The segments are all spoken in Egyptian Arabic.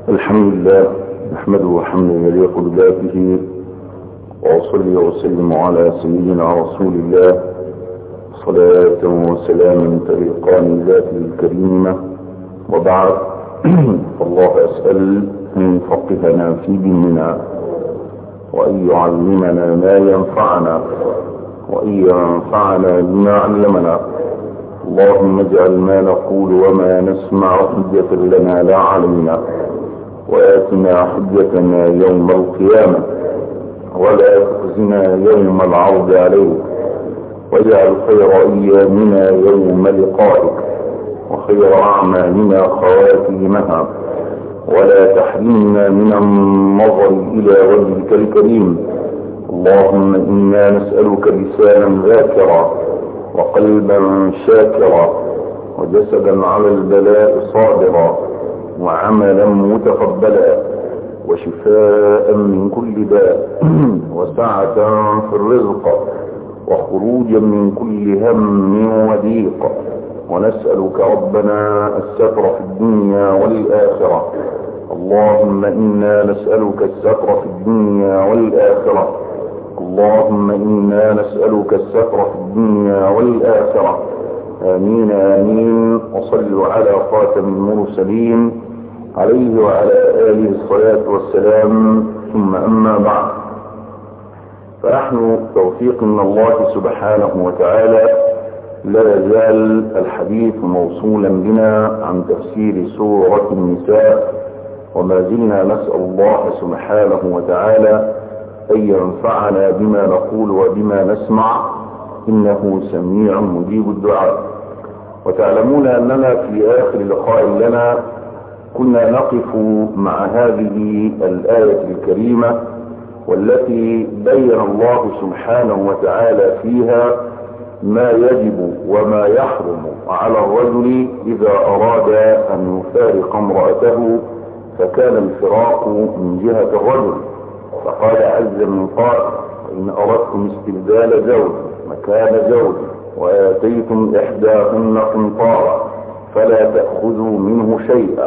الحمد لله نحمده حمدا يليق بذاته وأصلي وسلم على سيدنا رسول الله صلاة وسلاما تليقان ذاته الكريمة وبعد فالله أسأل أن يفقهنا في ديننا وأن يعلمنا ما ينفعنا وأن ينفعنا بما علمنا اللهم اجعل ما نقول وما نسمع حجة لنا لا علينا وآتنا حجتنا يوم القيامة ولا تخزنا يوم العرض عليك واجعل خير أيامنا يوم لقائك وخير أعمالنا خواتيمها ولا تحرمنا من النظر إلى وجهك الكريم اللهم إنا نسألك لسانا ذاكرا وقلبا شاكرا وجسدا على البلاء صابرا وعملا متقبلا وشفاء من كل داء وسعة في الرزق وخروجا من كل هم وضيق ونسألك ربنا الستر في الدنيا والآخرة اللهم إنا نسألك الستر في الدنيا والآخرة اللهم إنا نسألك الستر في الدنيا والآخرة آمين آمين وصلوا على خاتم المرسلين عليه وعلى آله الصلاة والسلام ثم أما بعد فنحن توفيق من الله سبحانه وتعالى لا يزال الحديث موصولا بنا عن تفسير سورة النساء وما زلنا نسأل الله سبحانه وتعالى أن ينفعنا بما نقول وبما نسمع إنه سميع مجيب الدعاء وتعلمون أننا في آخر لقاء لنا كنا نقف مع هذه الآية الكريمة والتي بين الله سبحانه وتعالى فيها ما يجب وما يحرم على الرجل إذا أراد أن يفارق امرأته فكان الفراق من جهة الرجل فقال عز من قائل إن أردتم استبدال زوج مكان زوج وآتيتم إحداهن قنطارا فلا تأخذوا منه شيئا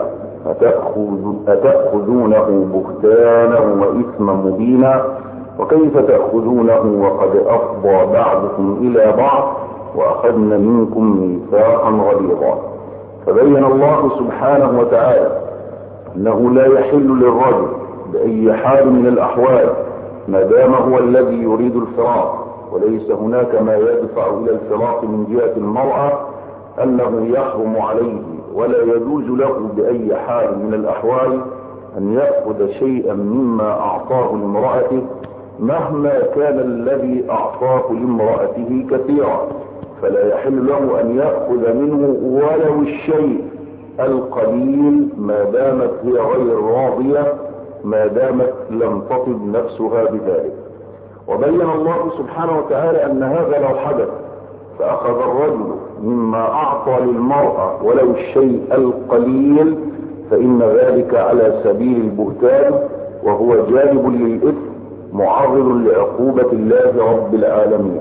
أتأخذونه بهتانا وإثما مبينا وكيف تأخذونه وقد أفضى بعضكم إلى بعض وأخذن منكم ميثاقا غليظا فبين الله سبحانه وتعالى أنه لا يحل للرجل بأي حال من الأحوال ما دام هو الذي يريد الفراق وليس هناك ما يدفع إلى الفراق من جهة المرأة أنه يحرم عليه ولا يجوز له بأي حال من الأحوال أن يأخذ شيئا مما أعطاه لامرأته مهما كان الذي أعطاه لامرأته كثيرا فلا يحل له أن يأخذ منه ولو الشيء القليل ما دامت هي غير راضية ما دامت لم تطب نفسها بذلك وبين الله سبحانه وتعالى أن هذا لو حدث فأخذ الرجل مما أعطى للمرأة ولو الشيء القليل فإن ذلك على سبيل البهتان وهو جانب للإثم معرض لعقوبة الله رب العالمين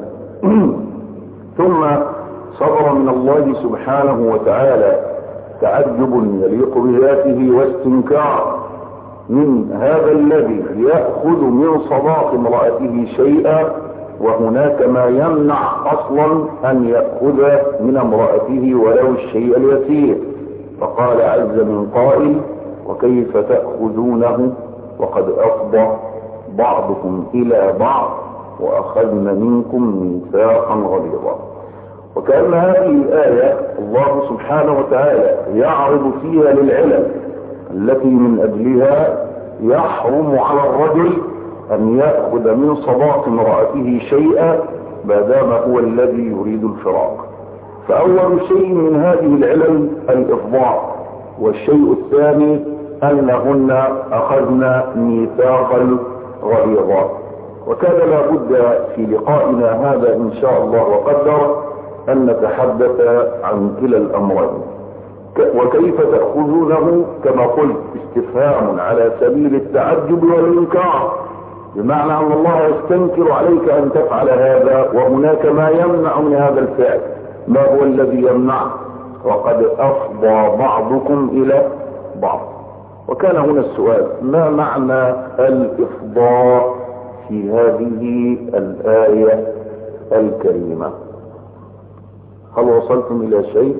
ثم صدر من الله سبحانه وتعالى تعجب يليق بذاته واستنكار من هذا الذي يأخذ من صداق امرأته شيئا وهناك ما يمنع اصلا ان يأخذ من امرأته ولو الشيء اليسير فقال عز من قائل وكيف تأخذونه وقد افضى بعضكم الى بعض واخذن منكم ميثاقا غليظا وكأن هذه الآية الله سبحانه وتعالى يعرض فيها للعلم التي من أجلها يحرم على الرجل أن يأخذ من صداق امرأته شيئا ما دام هو الذي يريد الفراق فأول شيء من هذه العلل الإفضاع والشيء الثاني أنهن أخذن ميثاقا غليظا وكان لابد في لقائنا هذا إن شاء الله وقدر أن نتحدث عن كلا الأمرين وكيف تأخذونه كما قلت استفهام على سبيل التعجب والإنكار بمعنى أن الله يستنكر عليك أن تفعل هذا وهناك ما يمنع من هذا الفعل ما هو الذي يمنع وقد أفضى بعضكم إلى بعض وكان هنا السؤال ما معنى الإفضاء في هذه الآية الكريمة هل وصلتم إلى شيء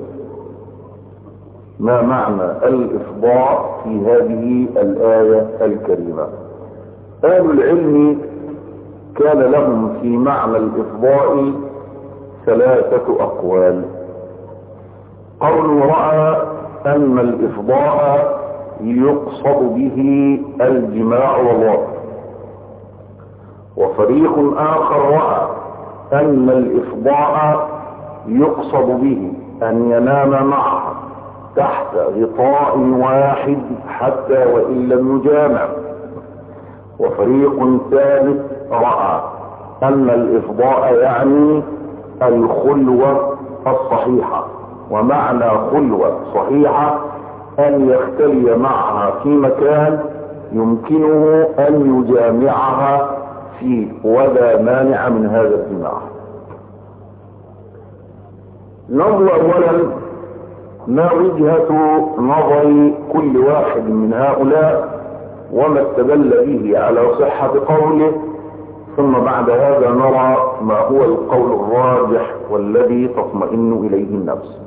ما معنى الإفضاء في هذه الآية الكريمة أهل العلم كان لهم في معنى الإفضاء ثلاثة أقوال قول رأى أن الإفضاء يقصد به الجماع والوضع وفريق آخر رأى أن الإفضاء يقصد به أن ينام معها تحت غطاء واحد حتى وإن لم يجامع وفريق ثالث رأى أن الإفضاء يعني الخلوة الصحيحة ومعنى خلوة صحيحة أن يختلي معها في مكان يمكنه أن يجامعها فيه ولا مانع من هذا الجماع نظر أولا ما وجهة نظر كل واحد من هؤلاء وما استدل به على صحة قوله ثم بعد هذا نرى ما هو القول الراجح والذي تطمئن إليه النفس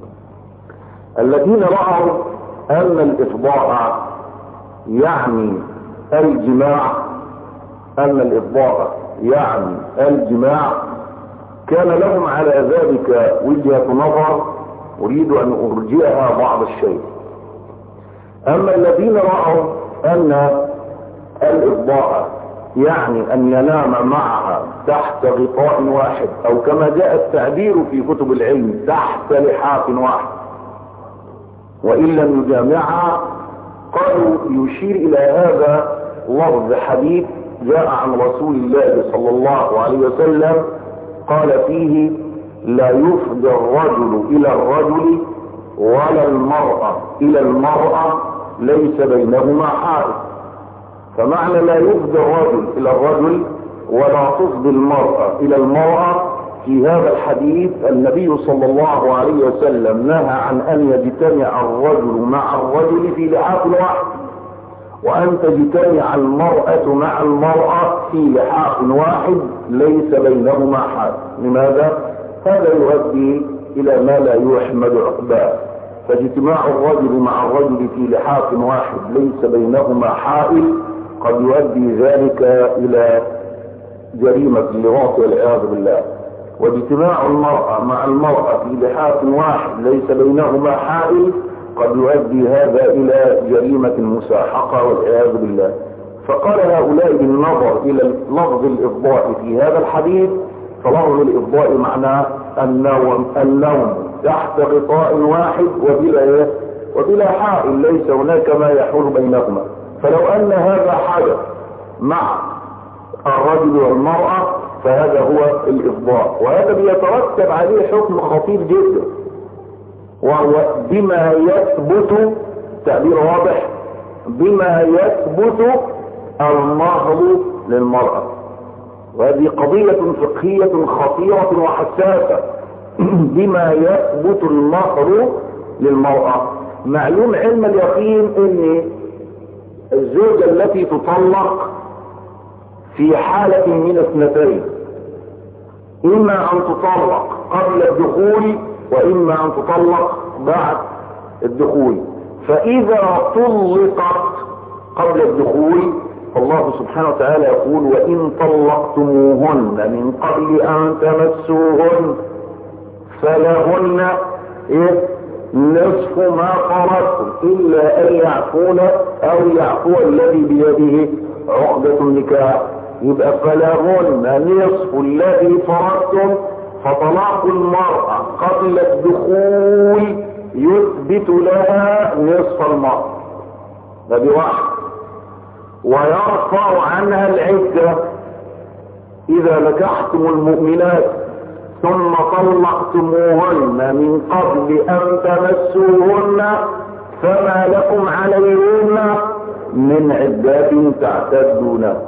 الذين رأوا أن الإفضاء يعني الجماع أن الإفضاء يعني الجماع كان لهم على ذلك وجهة نظر أريد أن أرجئها بعض الشيء أما الذين رأوا أن الإفضاء يعني أن ينام معها تحت غطاء واحد أو كما جاء التعبير في كتب العلم تحت لحاف واحد وإن لم يجامعها قالوا يشير إلى هذا لفظ حديث جاء عن رسول الله صلى الله عليه وسلم قال فيه لا يفضى الرجل إلى الرجل ولا المرأة إلى المرأة ليس بينهما حائط فمعنى لا يفضي الرجل إلى الرجل ولا تفضي المرأة إلى المرأة في هذا الحديث النبي صلى الله عليه وسلم نهى عن أن يجتمع الرجل مع الرجل في لحاف واحد وأن تجتمع المرأة مع المرأة في لحاف واحد ليس بينهما حال لماذا؟ هذا يؤدي إلى ما لا يحمد عقباه فاجتماع الرجل مع الرجل في لحاف واحد ليس بينهما حائل قد يؤدي ذلك إلى جريمة اللواط والعياذ بالله واجتماع المرأة مع المرأة في لحاف واحد ليس بينهما حائل قد يؤدي هذا إلى جريمة المساحقة والعياذ بالله فقال هؤلاء بالنظر إلى لفظ الإفضاء في هذا الحديث فلفظ الإفضاء معناه النوم النوم تحت غطاء واحد وبلا إيه؟ وبلا حائل ليس هناك ما يحول بينهما فلو أن هذا حدث مع الرجل والمرأة فهذا هو الإفضاء وهذا بيترتب عليه حكم خطير جدا وهو بما يثبت تعبير واضح بما يثبت المهر للمرأة وهذه قضية فقهية خطيرة وحساسة بما يثبت المهر للمرأة معلوم علم اليقين ان الزوجة التي تطلق في حالة من اثنتين اما ان تطلق قبل الدخول واما ان تطلق بعد الدخول فاذا طلقت قبل الدخول الله سبحانه وتعالى يقول وان طلقتموهن من قبل ان تمسوهن فلهن إيه؟ نصف ما فرضتم الا ان يعفون او يعفو الذي بيده عقدة النكاح يبقى فلهن نصف الذي فرضتم فطلاق المرأة قبل الدخول يثبت لها نصف المرأة هذه واحد ويرفع عنها العدة اذا نكحتم المؤمنات ثم طلقتموهن من قبل ان تمسوهن فما لكم عليهن من عدات تعتدون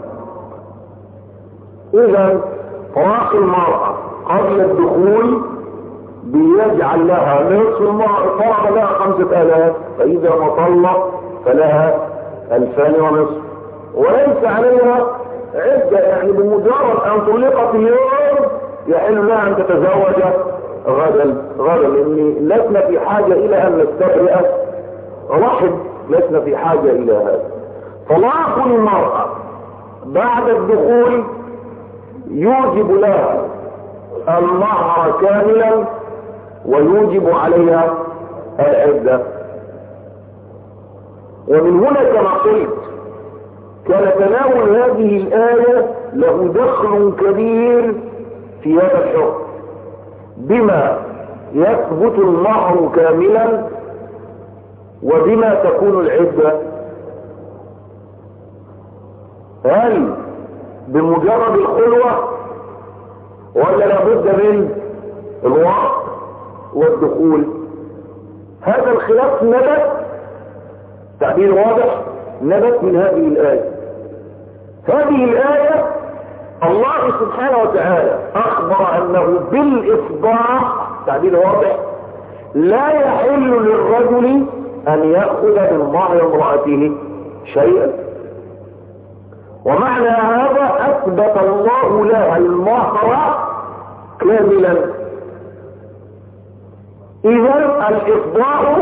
اذا طلاق المرأة قبل الدخول بيجعل لها نصف المرأة فرض لها خمسة الاف فاذا ما طلق فلها الفان ونصف وليس عليها عدة يعني بمجرد ان طلقت اليوم يحل لها ان تتزوج غدا غدا لان لسنا في حاجة الى ان نستبرئ رحم لسنا في حاجة الى هذا طلاق المرأة بعد الدخول يوجب لها المهر كاملا ويوجب عليها العدة ومن هنا كما قلت كان تناول هذه الآية له دخل كبير في هذا الحكم بما يثبت المهر كاملا وبما تكون العدة هل بمجرد الخلوة ولا لابد من الوقت والدخول هذا الخلاف نبت تعبير واضح نبت من هذه الآية هذه الآية الله سبحانه وتعالى أخبر أنه بالإصباح تعبير واضح لا يحل للرجل أن يأخذ من مهر امرأته شيئا ومعنى هذا أثبت الله لها المهر كاملا إذا الإفضاء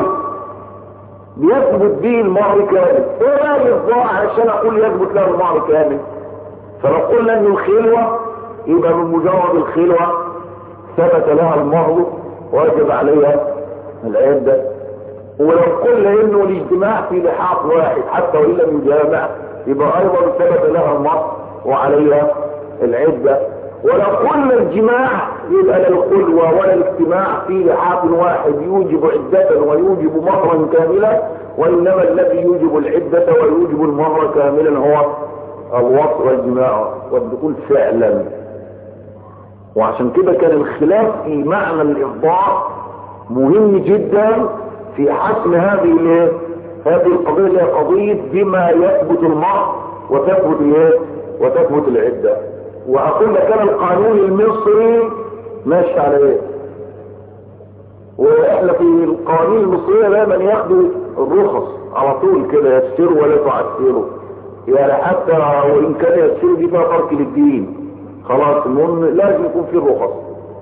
يثبت به المهر كامل ايه الإفضاء عشان أقول يثبت له المهر كامل فلو قلنا أن الخلوة يبقى من مجرد الخلوة ثبت لها المهر وجب عليها العدة ولو قلنا انه الاجتماع في لحاق واحد حتى وان لم يجامع يبقى ايضا ثبت لها المهر وعليها العدة ولو قلنا الجماع يبقى لا الخلوة ولا الاجتماع في لحاق واحد يوجب عدة ويوجب مهرا كاملا وانما الذي يوجب العدة ويوجب المهر كاملا هو الوصف والجماع والدخول فعلا وعشان كده كان الخلاف في معنى الإفضاء مهم جدا في حسم هذه الايه هذه القضية اللي هي قضية بما يثبت المهر وتثبت الايه وتثبت العدة وأقول لك أنا القانون المصري ماشي على ايه واحنا في القوانين المصرية دايما ياخدوا الرخص على طول كده يسروا ولا تعسروا يعني حتى وإن كان يسروا دي فيها فرق للدين خلاص المهم لازم يكون في رخص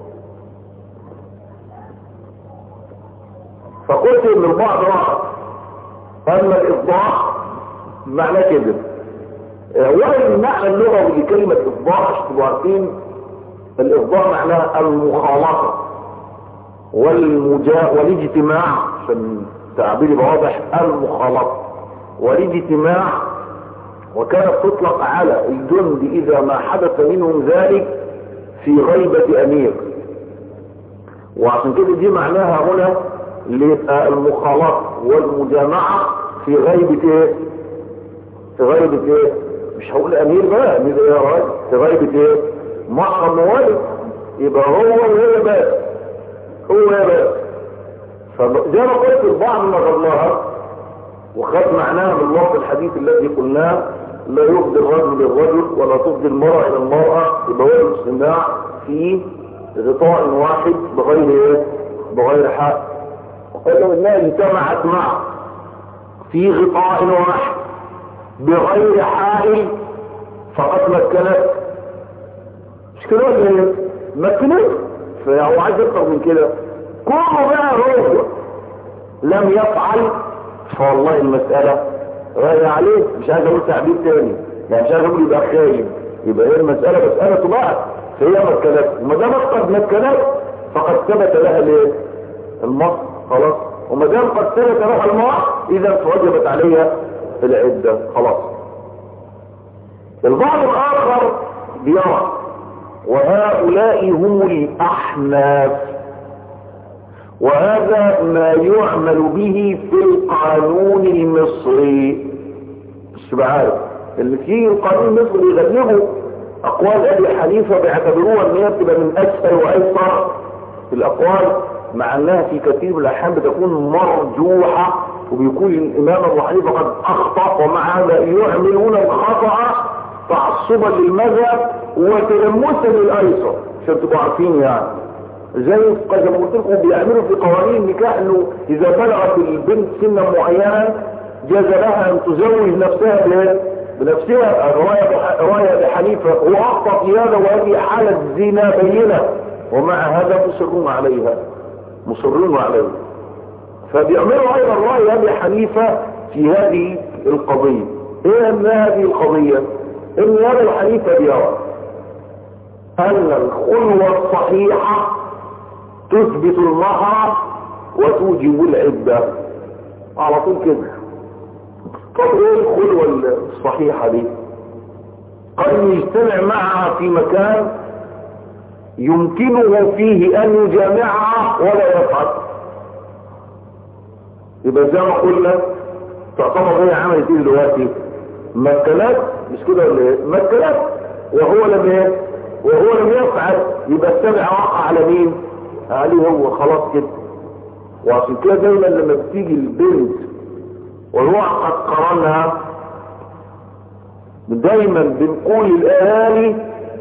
فقلت ان البعض راى ان الافضاح معناه كده ولا المعنى اللغوي لكلمة افضاح عشان تبقوا عارفين الافضاح معناها المخالطة والمجا والاجتماع عشان تعبيري واضح المخالطة والاجتماع وكانت تطلق على الجند اذا ما حدث منهم ذلك في غيبة امير وعشان كده دي معناها هنا اللي يبقى المخالطة والمجامعة في غيبة ايه في غيبة ايه مش هقول امير بقى امير ايه يا راجل في غيبة ايه محرم والد يبقى هو وهي بس هو وهي بس فزي ما قلت البعض نظرناها وخد معناها من الوقت الحديث الذي قلناه لا يفضي الرجل للرجل ولا تفضي المرأة الى المرأة يبقى هو الاجتماع في غطاء واحد بغير ايه بغير حق لو انها اجتمعت معه في غطاء واحد بغير حائل فقد مكنت مش كده ولا ايه مكنت فهو عايز اكتر من كده كله بقى هو لم يفعل فوالله المسألة غير عليه مش عايز اقول تعبير تاني يعني مش عايز اقول يبقى خاين يبقى هي المسألة مسألة بقى فهي مكنت وما دام قد مكنت فقد ثبت لها الايه المصر خلاص وما دام قد ثبت لها المصر اذا فوجبت عليها العدة خلاص البعض الاخر بيرى وهؤلاء هم الاحناف وهذا ما يعمل به في القانون المصري مش بعارف اللي فيه القانون المصري يغلبه اقوال ابي حنيفه بيعتبروها ان هي بتبقى من اسفل وايسر في الاقوال مع انها في كثير من الاحيان بتكون مرجوحه وبيكون الامام ابو حنيفه قد اخطا ومع هذا يعملون الخطا تعصبا للمذهب وتلمسا للايسر عشان تبقوا عارفين يعني زي زي ما قلت لكم بيعملوا في قوانين النكاح انه اذا بلغت البنت سنا معينه جاز لها ان تزوج نفسها بايه بنفسها رواية رواية حنيفة هو اخطأ في هذا وهذه حالة زنا بينة ومع هذا مصرون عليها مصرون عليها فبيعملوا ايضا رأي ابي حنيفة في هذه القضية ايه ان هذه القضية ان ابي حنيفة بيرى ان الخلوة الصحيحة تثبت المهر وتوجب العدة على طول كده طب ايه الخلوة الصحيحة دي قد يجتمع معها في مكان يمكنه فيه ان يجامعها ولا يفعل يبقى زي ما قلنا تعتبر هي عملت ايه دلوقتي مكنات مش كده ولا ايه مكنات وهو لم ايه وهو لم يفعل يبقى السمع وقع على مين عليه هو خلاص كده وعشان كده دايما لما بتيجي البنت والروح قد قرنها دايما بنقول للاهالي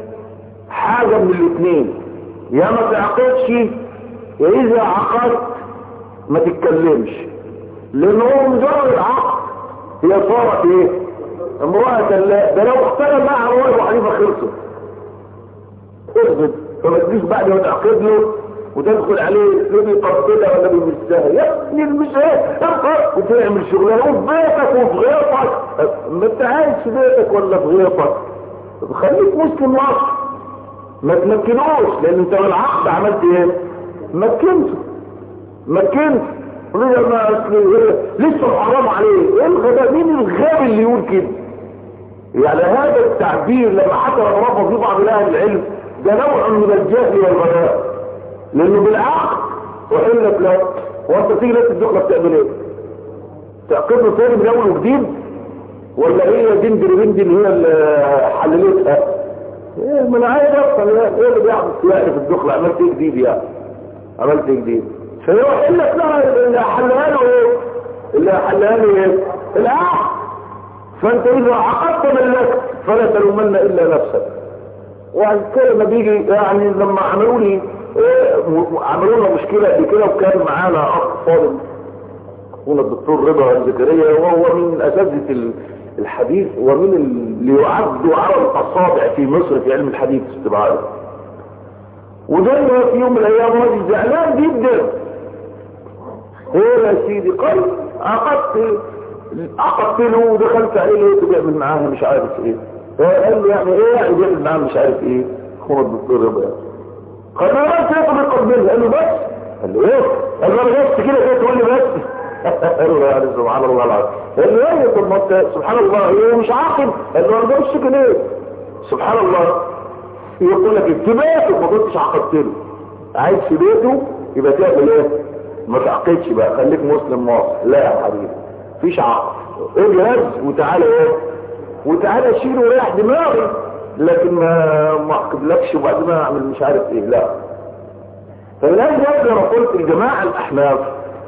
حاجة من الاثنين يا ما تعقدش يا اذا عقدت ما تتكلمش لان هو مجرد عقد هي صارت ايه امرأة لا ده لو اختلف معها رواه وحنيفة خلصت اثبت فما تجيش بعد ما تعقد له وتدخل عليه تلاقي قبضتها ولا بيمسها يا ابني المساه وتعمل شغلها وفي بيتك وفي غيطك ما انت عايش في بيتك ولا في غيطك خليك مسلم مصر ما تمكنوش لان انت بالعقد عملت ايه مكنته مكنت ما لسه حرام عليه ايه الغباء مين الغبي اللي يقول كده يعني هذا التعبير لما حتى لما رفض في بعض اهل العلم ده نوع من الجهل والغباء لانه بالعقد وحلت له وانت تيجي لك الدخله بتعمل ايه تعقد له تاني من اول وجديد ولا هي دندر بنت اللي هي اللي حللتها ايه ما انا عايز افهم ايه اللي بيحصل يعني في الدخله عملت ايه جديد يعني عملت ايه جديد فهي حلت لها اللي حلها له ايه اللي حلها له ايه العقد فانت اذا عقدت ملكت فلا تلومن الا نفسك وعن كده لما بيجي يعني لما عملوا لي عملوا لنا مشكلة قبل كده وكان معانا اخ فاضل اخونا الدكتور رضا زكريا وهو من اساتذه الحديث ومن اللي يعد على الاصابع في مصر في علم الحديث استبعاده ودايما في يوم من الايام راجل زعلان جدا ايه يا سيدي قال عقدت عقدت له ودخلت عليه لقيته بيعمل معاها مش عارف ايه قال لي يعني ايه يعني بيعمل معاها مش عارف ايه اخونا الدكتور رضا قال له انت يطلق قلبه قال له بس قال له ايه قال له بس كده كده تقول لي بس قال له يعني سبحان الله العظيم قال له ايه طب ما انت سبحان الله هو مش عاقل قال له انا بمشي كده سبحان الله يقول لك في بيته ما كنتش عقدت له عايز في بيته يبقى تعمل ايه ما تعقدش بقى خليك مسلم مصر لا يا حبيبي مفيش عقد اجهز وتعالى ايه وتعالى شيل وريح دماغي لكن ما ما اعقدلكش وبعدين ما اعمل مش عارف ايه لا فمن اجل هذا انا قلت الجماعه الاحناف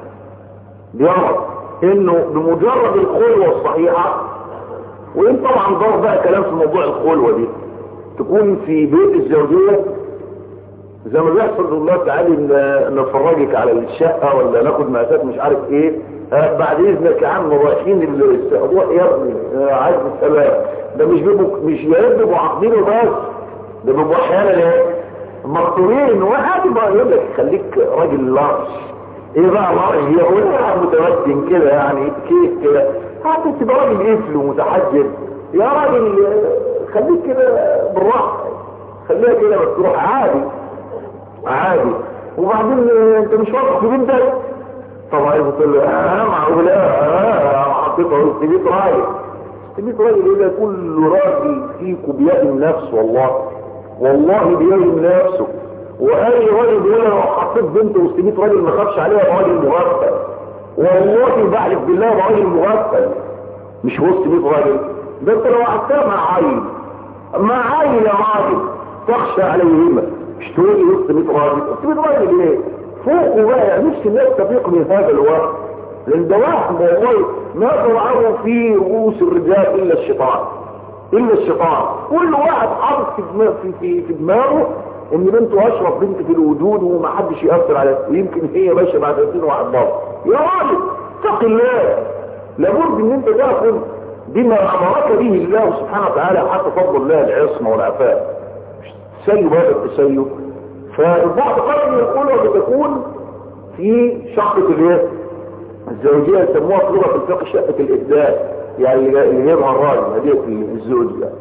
بيرى انه بمجرد الخلوه الصحيحه وان طبعا دار بقى كلام في موضوع الخلوه دي تكون في بيت الزوجيه زي ما بيحصل الله تعالى ان نفرجك على الشقه ولا ناخد مقاسات مش عارف ايه آه بعد اذنك يا عم رايحين الاستقبال يا ابني آه عايز السلام ده مش بيبقوا مش يا رب بيبقوا عاقدينه بس ده بيبقوا احيانا ايه مقتولين واحد بقى يقول لك خليك راجل لارج ايه بقى لارج يقول واحد متمدن كده يعني كيف كده حتى تبقى راجل قفل ومتحجر يا راجل خليك كده بالراحه خليها كده بس تروح عادي عادي وبعدين انت مش واثق في بنتك طبعا يقول له اه معقول اه حطيته استبيت راجل استبيت راجل ايه كل راجل فيكم بيهدم نفسه والله والله بيهدم نفسه واي راجل بيقول لو حطيت بنت واستبيت راجل ما خافش عليها راجل مغفل والله بحلف بالله راجل مغفل مش وسط 100 راجل ده انت لو قعدتها مع عيل مع عيل يا راجل تخشى عليهما مش تقول لي وسط 100 راجل وسط 100 راجل ايه فوق بقى نفس الناس تفيق من هذا الوقت لان ده واحد والله ما ترعاه في رؤوس الرجال الا الشيطان الا الشيطان كل واحد حاطط في دماغه في, في, في دماغه ان بنته اشرف بنت في الوجود ومحدش ياثر عليها ويمكن هي ماشيه بعد 30 واحد بره يا راجل اتق الله لابد ان انت تاخذ بما امرك به الله سبحانه وتعالى حتى فضل الله العصمه والعفاف تسيب هذا التسيب فالبعض قال ان الخلوه بتكون في شقه الايه الزوجيه يسموها في لغه الفقه شقه الابداع يعني اللي جايبها الراجل هديه الزوج ده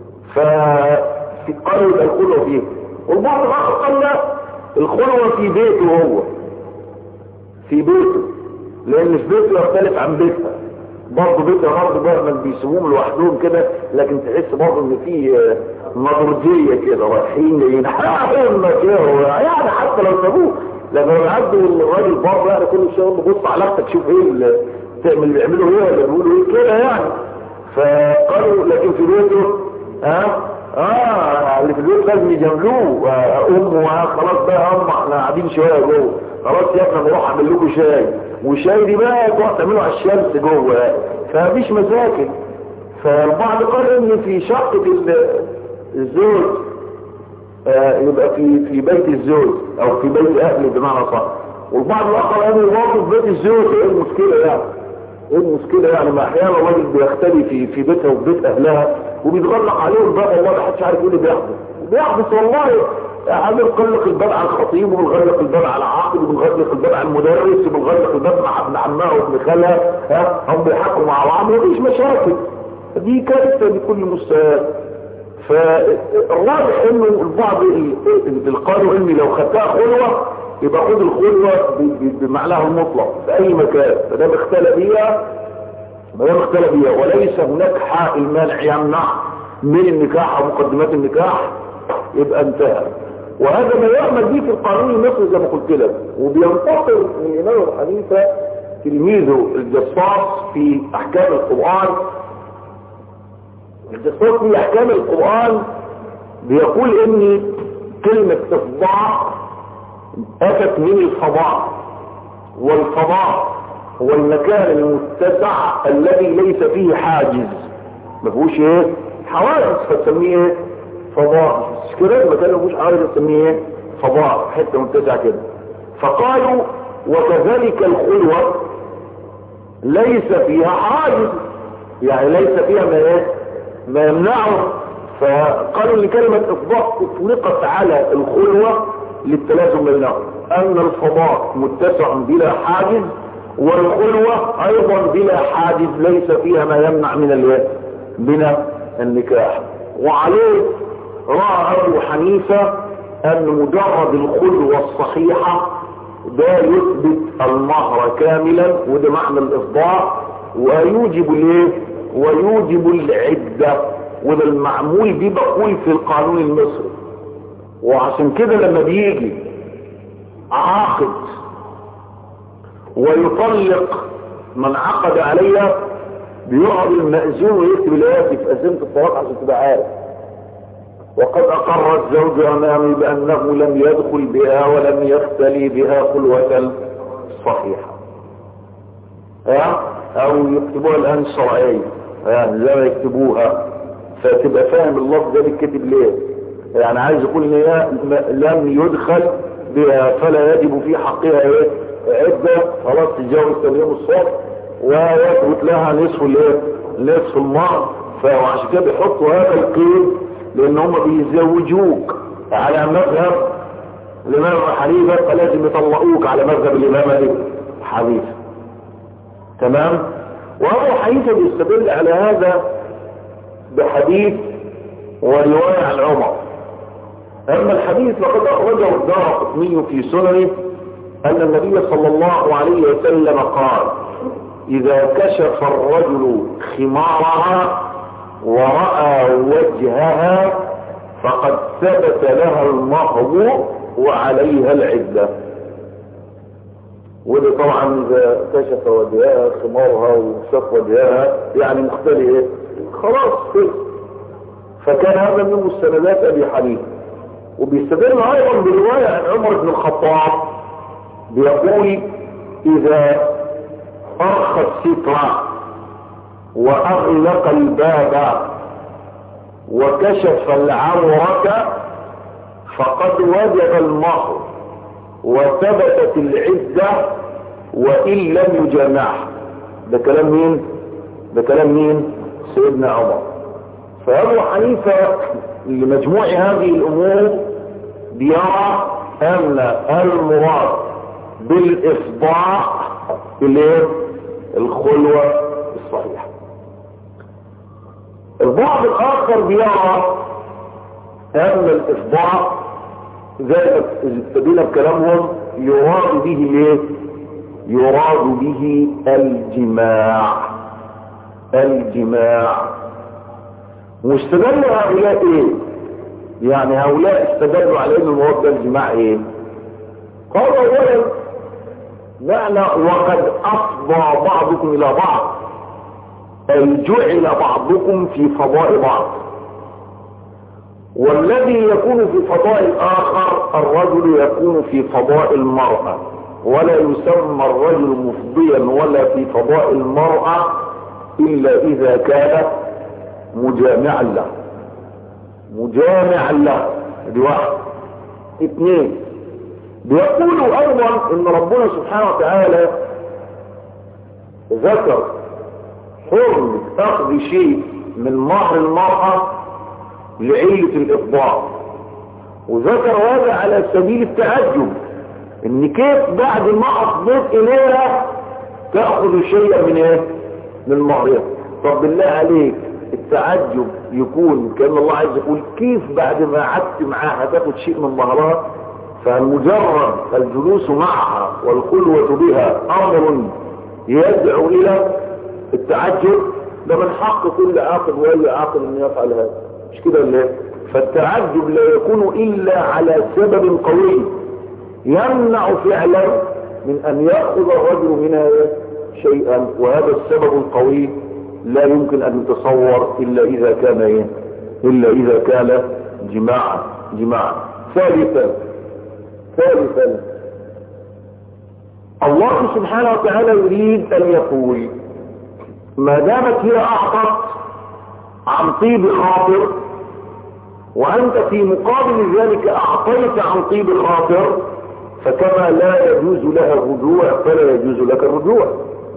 فقالوا يبقى الخلوه فيه والبعض الاخر قال لا الخلوه في بيته هو في بيته لان في بيته يختلف عن بيتها برضه بيتها برضه بقى بيسيبوهم لوحدهم كده لكن تحس برضه ان في نضرجيه كده رايحين جايين يعني حتى لو سابوه لما يعدوا الراجل بره يعني كل شويه بص على اختك شوف ايه اللي تعمل اللي بيعملوا ايه ولا بيقولوا ايه كده يعني فقالوا لكن في بيته ها اه اللي في البيت لازم يجاملوه امه خلاص بقى ام احنا قاعدين شويه جوه خلاص يا ابني نروح اعمل لكم شاي والشاي دي بقى تروح تعملوا على الشمس جوه فمفيش مشاكل فالبعض قال ان في شقه الزوج آه يبقى في في بيت الزوج او في بيت اهله بمعنى صح والبعض الاخر قال برضه في بيت الزوج ايه المشكله يعني ايه المشكله يعني ما احيانا الراجل بيختلي في في بيتها وفي بيت اهلها وبيتغلق عليهم بقى والله ما حدش عارف ايه اللي بيحدث بيحدث والله عامل بنغلق الباب على الخطيب وبنغلق الباب على العاقل وبنغلق الباب على المدرس وبنغلق الباب مع ابن عمها وابن خالها ها هم بيحكوا مع بعض مفيش مشاكل دي كارثه لكل مستوى فالراجح انه البعض اللي قالوا اني لو خدتها خلوه يبقى خد الخلوه بمعناها المطلق في اي مكان فده اختلى بيها ما دام اختلى بيها وليس هناك حق المانع يمنع من النكاح او مقدمات النكاح يبقى انتهى وهذا ما يعمل به في القانون المصري زي ما قلت لك وبينتقل من الامام ابو حنيفه تلميذه الجصاص في احكام القران الجصاص في احكام القران بيقول ان كلمه افضاع اتت من الفضاء والفضاء هو المكان المتسع الذي ليس فيه حاجز ما فيهوش ايه حواجز فتسميه ايه فضاء مش كده المكان اللي مفيهوش حواجز تسميه ايه فضاء حته متسعه كده فقالوا وكذلك الخلوه ليس فيها حاجز يعني ليس فيها ما ايه ما يمنعه فقالوا ان كلمه افضاء اطلقت على الخلوه للتلازم بينهم ان الفضاء متسع بلا حاجز والخلوة ايضا بلا حاجز ليس فيها ما يمنع من الايه من النكاح وعليه رأى ابو حنيفة ان مجرد الخلوة الصحيحة ده يثبت المهر كاملا وده معنى الافضاء ويوجب الايه ويوجب العدة وده المعمول به بقول في القانون المصري وعشان كده لما بيجي عاقد ويطلق من عقد عليها بيقعد المأذون ويكتب الآيات في أزمة الطلاق عشان تبقى عارف وقد أقر الزوج أمامي بأنه لم يدخل بها ولم يختلي بها خلوة صحيحة ها أو يكتبوها الآن الشرعية يعني زي ما يكتبوها فتبقى فاهم اللفظ ده بيتكتب ليه يعني عايز يقول ان هي لم يدخل بها فلا يجب في حقها ايه عدة خلاص تتجاوز تمرين الصوت ويثبت لها نصف الايه نصف المهر فعشان كده بيحطوا هذا القيد لان هم بيزوجوك على مذهب الامام حنيفه فلازم يطلقوك على مذهب الامام حنيفه تمام وابو حنيفه بيستدل على هذا بحديث وروايه عن عمر اما الحديث فقد اخرجه الدار قطني في سننه ان النبي صلى الله عليه وسلم قال اذا كشف الرجل خمارها ورأى وجهها فقد ثبت لها المهر وعليها العدة وده طبعا اذا كشف وجهها خمارها وشاف وجهها يعني مختلف ايه خلاص كده فكان هذا من مستندات ابي حنيفه وبيستدل ايضا بروايه عن عمر بن الخطاب بيقول اذا ارخى الستر واغلق الباب وكشف العورة فقد وجب المهر وثبتت العدة وان لم يجامعها ده كلام مين ده كلام مين سيدنا عمر فابو حنيفة لمجموع هذه الامور بيرى ان المراد بالافضاع الايه الخلوة الصحيحة البعض الاخر بيرى ان الافضاع زي ابتدينا بكلامهم يراد به ايه يراد به الجماع الجماع واستدلوا هؤلاء ايه يعني هؤلاء استدلوا على ان المراد ده الجماع ايه قالوا اولا معنى وقد افضى بعضكم الى بعض أن جعل بعضكم في فضاء بعض والذي يكون في فضاء الآخر الرجل يكون في فضاء المرأة ولا يسمى الرجل مفضيا ولا في فضاء المرأة إلا إذا كان مجامعا له مجامعا له دي واحد اثنين بيقولوا أيضا إن ربنا سبحانه وتعالى ذكر حرمة أخذ شيء من مهر المرأة لعلة الإفضاء وذكر هذا على سبيل التعجب ان كيف بعد ما أفضيت إليها تأخذ شيئا من ايه من مهرها طب بالله عليك التعجب يكون كان الله عايز يقول كيف بعد ما قعدت معاها تاخد شيء من مهرها فمجرد الجلوس معها والخلوة بها أمر يدعو إلى التعجب ده من حق كل عاقل واي عاقل ان يفعل هذا مش كده ولا فالتعجب لا يكون الا على سبب قوي يمنع فعلا من ان ياخذ الرجل منها شيئا وهذا السبب القوي لا يمكن ان يتصور الا اذا كان ايه الا اذا كان جماعا جماعا ثالثا ثالثا الله سبحانه وتعالى يريد ان يقول ما دامت هي اعطت عن طيب خاطر وانت في مقابل ذلك اعطيت عن طيب خاطر فكما لا يجوز لها الرجوع فلا يجوز لك الرجوع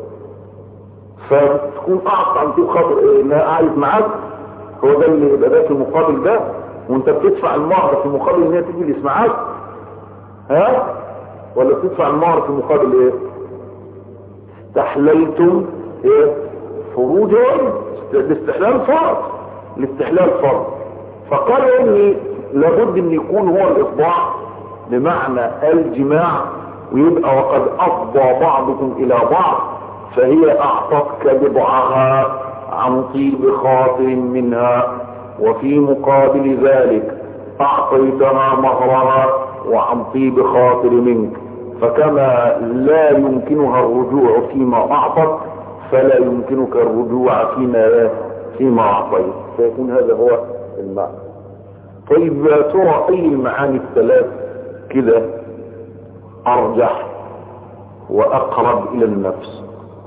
فتكون اعطى عن طيب خاطر إيه؟ انها قعدت معاك هو ده اللي يبقى ده في المقابل ده وانت بتدفع المهر في مقابل ان هي تجلس معاك ها ولا بتدفع المهر في مقابل ايه استحللتم ايه فروجهم الاستحلال فرض الاستحلال فرض فقالوا ان لابد ان يكون هو الاصباع بمعنى الجماع ويبقى وقد افضى بعضكم الى بعض فهي اعطتك بضعها عن طيب خاطر منها وفي مقابل ذلك اعطيتها مهرها وعن طيب خاطر منك فكما لا يمكنها الرجوع فيما اعطت فلا يمكنك الرجوع فيما فيما اعطيت فيكون هذا هو المعنى طيب يا ترى اي المعاني الثلاث كده ارجح واقرب الى النفس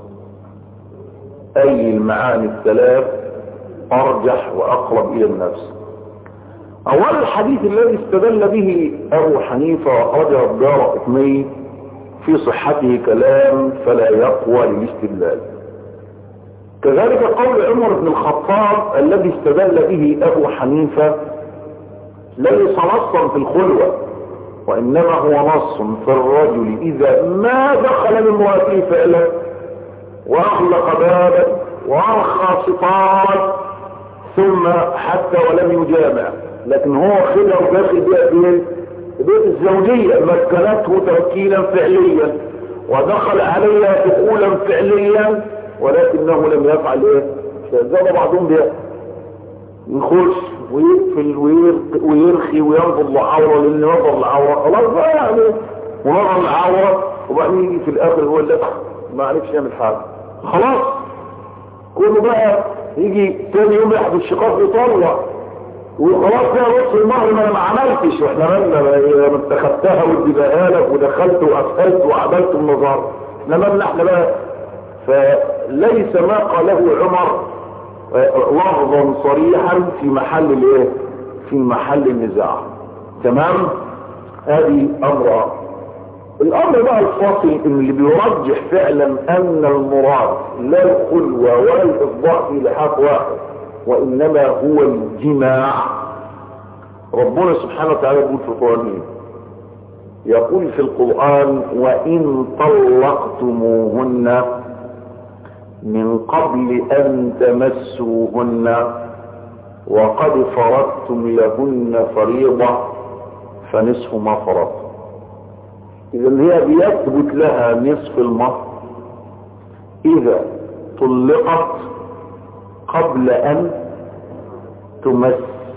اي المعاني الثلاث ارجح واقرب الى النفس اول الحديث الذي استدل به ابو حنيفه واخرجه الدار قطني في صحته كلام فلا يقوى للاستدلال كذلك قول عمر بن الخطاب الذي استدل به ابو حنيفه ليس نصا في الخلوه وانما هو نص في الرجل اذا ما دخل من امراته فعلا واغلق بابا وارخى ستارا ثم حتى ولم يجامع لكن هو خلع وداخل بيها فين بيت الزوجية مكنته توكيلا فعليا ودخل عليها دخولا فعليا ولكنه لم يفعل ايه زي بعضهم بيه يخش ويقفل ويرخي وينظر العورة لان نظر العورة خلاص بقى يعني ونظر العورة وبعدين يجي في الاخر هو اللي ما عرفش يعمل حاجة خلاص كله بقى يجي تاني يوم يحدث الشقاق يطلع وخلاص يا نص المهر ما انا ما عملتش واحنا مالنا ما اتخذتها واديتها لك ودخلت وقفلت وعملت النظار انما احنا بقى فليس ما قاله عمر لفظا صريحا في محل الايه في محل النزاع تمام هذه امر الامر بقى الفاصل ان اللي بيرجح فعلا ان المراد لا الخلوة ولا الافضاء في لحاق واحد وانما هو الجماع ربنا سبحانه وتعالى يقول في القرآن يقول في القرآن وإن طلقتموهن من قبل أن تمسوهن وقد فرضتم لهن فريضة فنصف ما فرضتم إذا هي بيثبت لها نصف المهر إذا طلقت قبل أن تمس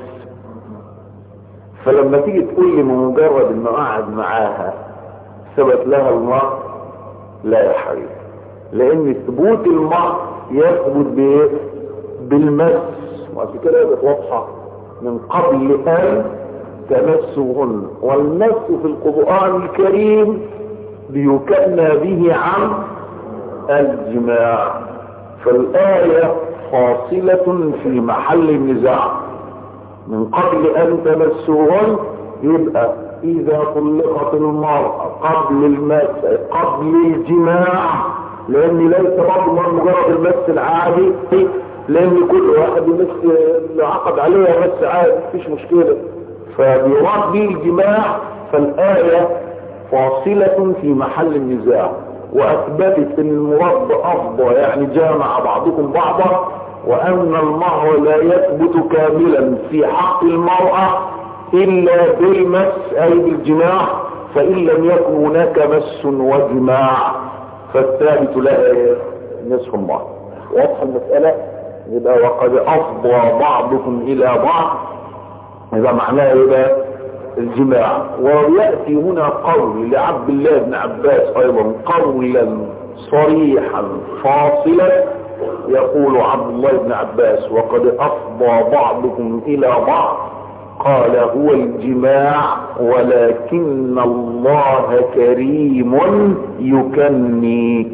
فلما تيجي تقول لي بمجرد انه قعد معاها ثبت لها المهر لا يا حبيبي لان ثبوت المهر يثبت بايه بالمس وعشان كده بقت واضحه من قبل ان تمسوهن والمس في القران الكريم بيكنى به عن الجماع فالايه فاصله في محل النزاع من قبل ان تمسوهن يبقى اذا طلقت المرأة قبل المس قبل الجماع لان ليس برضه مجرد المس العادي لان كل واحد يمس عقد عليها مس عادي مفيش مشكلة فبيراد به الجماع فالآية فاصلة في محل النزاع واثبتت ان المراد افضى يعني جامع بعضكم بعضا وأن المهر لا يثبت كاملا في حق المرأة إلا بالمس أي بالجماع فإن لم يكن هناك مس وجماع فالثابت لها نصف المهر واضحة المسألة يبقى وقد أفضى بعضكم إلى بعض يبقى معناها يبقى الجماع ويأتي هنا قول لعبد الله بن عباس أيضا قولا صريحا فاصلا يقول عبد الله بن عباس وقد أفضى بعضكم إلى بعض قال هو الجماع ولكن الله كريم يكني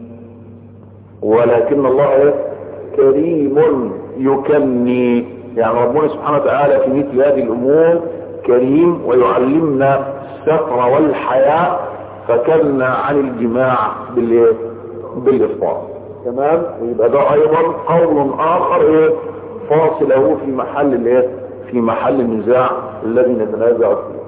ولكن الله كريم يكني يعني ربنا سبحانه وتعالى في مثل هذه الأمور كريم ويعلمنا الستر والحياء فكلنا عن الجماع بالإفطار تمام يبقى ده ايضا قول اخر ايه فاصل اهو في محل الايه في محل النزاع الذي نتنازع فيه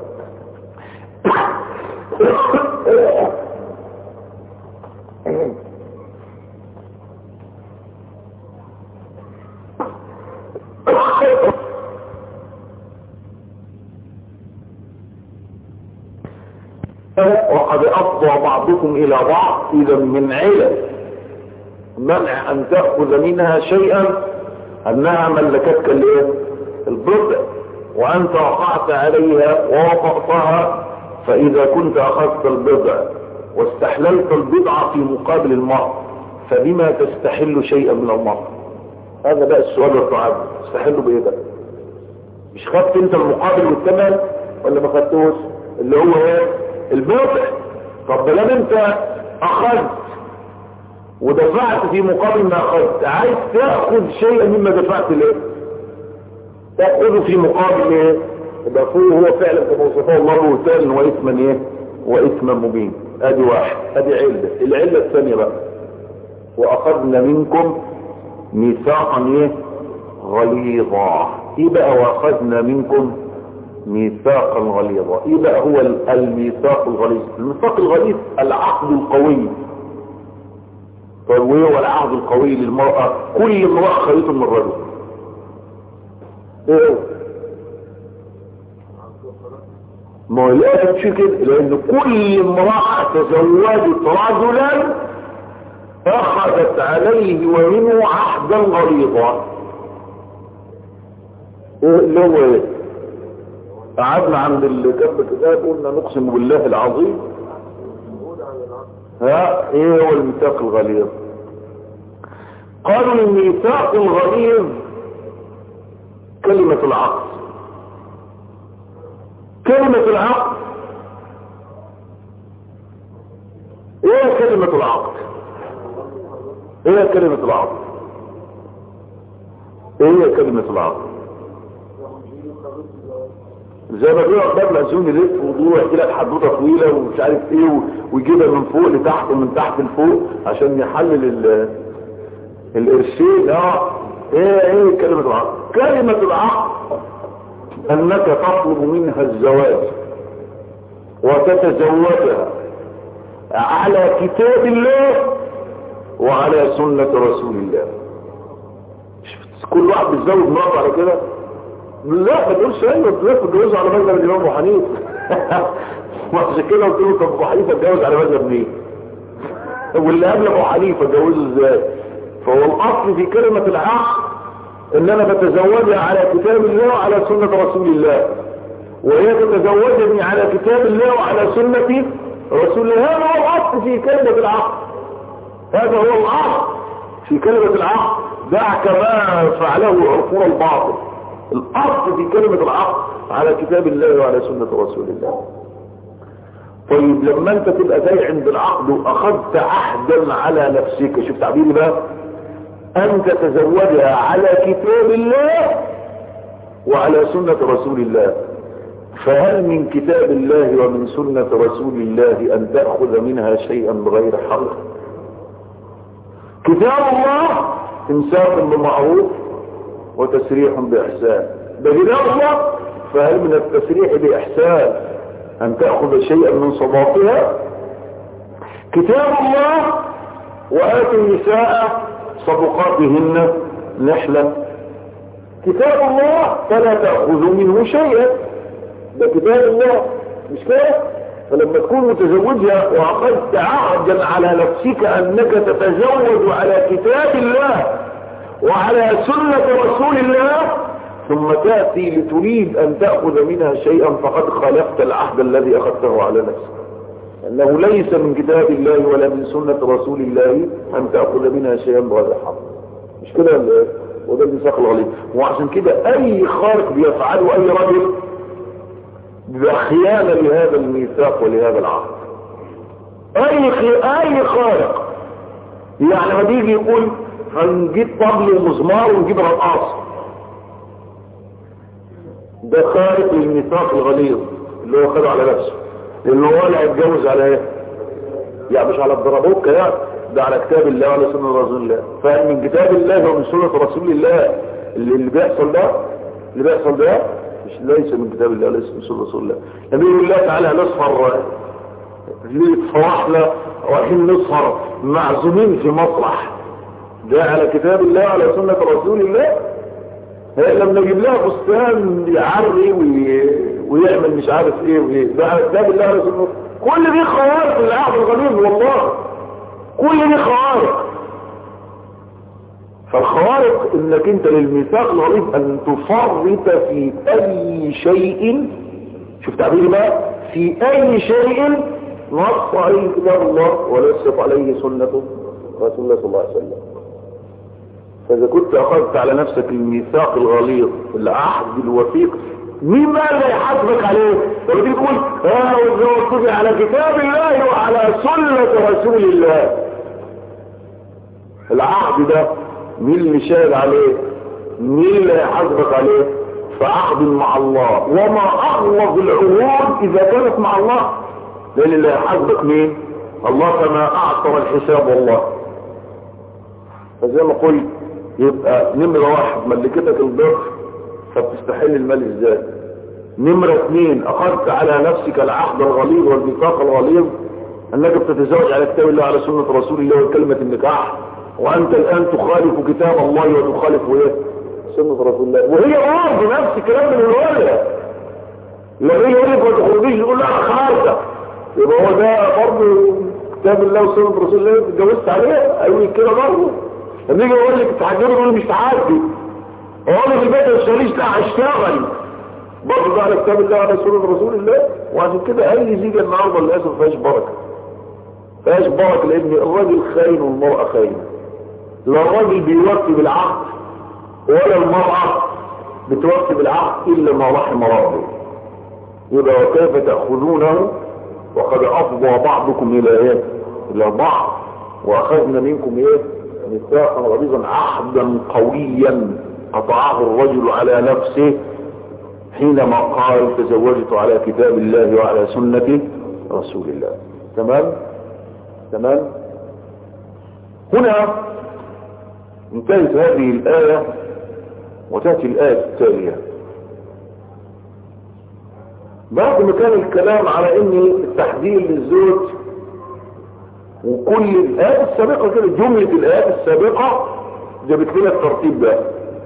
وقد افضى بعضكم الى بعض اذا من علل منع ان تأخذ منها شيئا انها ملكتك الايه البضع وانت وقعت عليها ووقعتها فاذا كنت اخذت البضع واستحللت البضع في مقابل المهر فبما تستحل شيئا من المهر هذا بقى السؤال الصعب تستحله بايه ده مش خدت انت المقابل والثمن ولا ما خدتوش اللي هو ايه البضع طب لما انت اخذت ودفعت في مقابل ما اخذت عايز تاخذ شيئا مما دفعت ليه تاخذه في مقابل ايه يبقى هو فعلا كما وصفه الله بهتان واثما ايه واثما مبين ادي واحد ادي عله العله الثانيه بقى واخذنا منكم ميثاقا ايه غليظا ايه بقى واخذنا منكم ميثاقا غليظا ايه بقى هو الميثاق الغليظ الميثاق الغليظ العقد القوي طيب وايه هو العهد القوي للمرأة كل امرأة خليط من الرجل ايه ما هو لا تمشي كده لان كل امرأة تزوجت رجلا اخذت عليه ومنه عهدا غليظا ايه اللي هو ايه قعدنا عند اللي كتب الكتاب قلنا نقسم بالله العظيم ها ايه هو الميثاق الغليظ قالوا الميثاق الغليظ كلمة العقد كلمة العقد ايه كلمة العقد ايه كلمة العقد ايه كلمة العقد زي ما بيقعد باب العزوم يلف ويدور يحكي لك حدوته طويله ومش عارف ايه ويجيبها من فوق لتحت ومن تحت لفوق عشان يحلل ال الارشاد اه ايه ايه كلمه العقل كلمه العقل انك تطلب منها الزواج وتتزوجها على كتاب الله وعلى سنة رسول الله كل واحد بيتزوج مراته على كده لا ما تقولش ايوه تلف تتجوز على مذهب الامام ابو حنيفه وعشان كده قلت له طب ابو حنيفه اتجوز على مذهب مين؟ واللي قبل ابو حنيفه اتجوزه ازاي؟ فهو الاصل في كلمه العقل ان انا بتزوجها على كتاب الله وعلى سنه رسول الله وهي تتزوجني على كتاب الله وعلى سنه رسول الله هذا هو الاصل في كلمه العقل هذا هو الاصل في كلمه العقل دعك ما فعله عقول الباطل الاصل في كلمة العقل على كتاب الله وعلى سنة رسول الله طيب لما انت تبقى جاي عند العقد واخذت عهدا على نفسك شوف تعبيري بقى ان تتزوجها على كتاب الله وعلى سنة رسول الله فهل من كتاب الله ومن سنة رسول الله ان تأخذ منها شيئا بغير حق كتاب الله امساك بمعروف وتسريح بإحسان ده كتاب الله فهل من التسريح بإحسان أن تأخذ شيئا من صداقها كتاب الله وآتوا النساء صدقاتهن نحلة كتاب الله فلا تأخذوا منه شيئا ده كتاب الله مش كده فلما تكون متزوجها وعقدت عهدا على نفسك أنك تتزوج على كتاب الله وعلى سنة رسول الله ثم تأتي لتريد أن تأخذ منها شيئا فقد خالفت العهد الذي أخذته على نفسك أنه ليس من كتاب الله ولا من سنة رسول الله أن تأخذ منها شيئا بغير حق مش كده ولا ايه؟ وده الميثاق الغليظ وعشان كده أي خارق بيفعله أي رجل بيبقى خيانة لهذا الميثاق ولهذا العهد أي خي... أي خارق يعني ما بيجي يقول هنجيب طبل ومزمار ونجيب رقاص ده خارق للميثاق الغليظ اللي هو خده على نفسه لان هو لا هيتجوز على ايه يعني مش على الضربوك يعني ده على كتاب الله وعلى سنة رسول الله فهل من كتاب الله ومن سنة رسول الله اللي, اللي بيحصل ده اللي بيحصل ده مش ليس من كتاب الله ليس من سنة رسول الله نبي الله تعالى نسهر ليلة فرحنا رايحين نسهر معزومين في مسرح ده على كتاب الله وعلى سنة رسول الله لما نجيب لها فستان يعري ويعمل مش عارف ايه وايه ده على كتاب الله وعلى سنة كل دي خوارق العهد الغليظ والله كل دي خوارق فالخوارق انك انت للميثاق الغليظ ان تفرط في اي شيء شوف تعبيري بقى في اي شيء نص عليه كتاب الله ونصت عليه سنة رسول الله صلى الله عليه وسلم فإذا كنت أخذت على نفسك الميثاق الغليظ العهد الوثيق مين بقى اللي يحاسبك عليه؟ لما تيجي تقول اه وتوقفي على كتاب الله وعلى سنة رسول الله العهد ده مين اللي شاهد عليه؟ مين اللي يحاسبك عليه؟ فعهد مع الله وما أغلظ العهود إذا كانت مع الله لأن اللي يحاسبك مين؟ الله كما أعطر الحساب والله فزي ما قلت يبقى نمرة واحد ملكتك الضر فبتستحل المال ازاي نمرة اثنين اخذت على نفسك العهد الغليظ والميثاق الغليظ انك بتتزوج على كتاب الله على سنة رسول الله وكلمة النكاح وانت الان تخالف كتاب الله وتخالف ايه سنة رسول الله وهي برضه نفس الكلام من الولد لما يجي يقول لك ما تخرجيش تقول لا انا خارجه يبقى هو ده برضه كتاب الله وسنة رسول الله اتجوزت عليه ايوه كده برضه لما يجي يقول لك تحجبي تقول مش تحجبي اقعد في البيت ما تشتغليش لا هشتغل برضه ده على كتاب الله وعلى سنة رسول الله وعشان كده اي زيجة النهارده للاسف ما فيهاش بركه ما فيهاش بركه لان الراجل خاين والمرأة خاينة لا الراجل بيوفي بالعقد ولا المرأة بتوفي بالعقد الا ما رحم ربه يبقى وكيف تأخذونه وقد أفضى بعضكم إلى إيه؟ إلى بعض وأخذنا منكم إيه؟ ميثاقا غليظا عهدا قويا قطعه الرجل على نفسه حينما قال تزوجت على كتاب الله وعلى سنة رسول الله تمام تمام هنا انتهت هذه الآية وتأتي الآية التالية بعد ما كان الكلام على ان التحذير للزوج وكل الآيات السابقة كده جملة الآيات السابقة جابت لنا الترتيب ده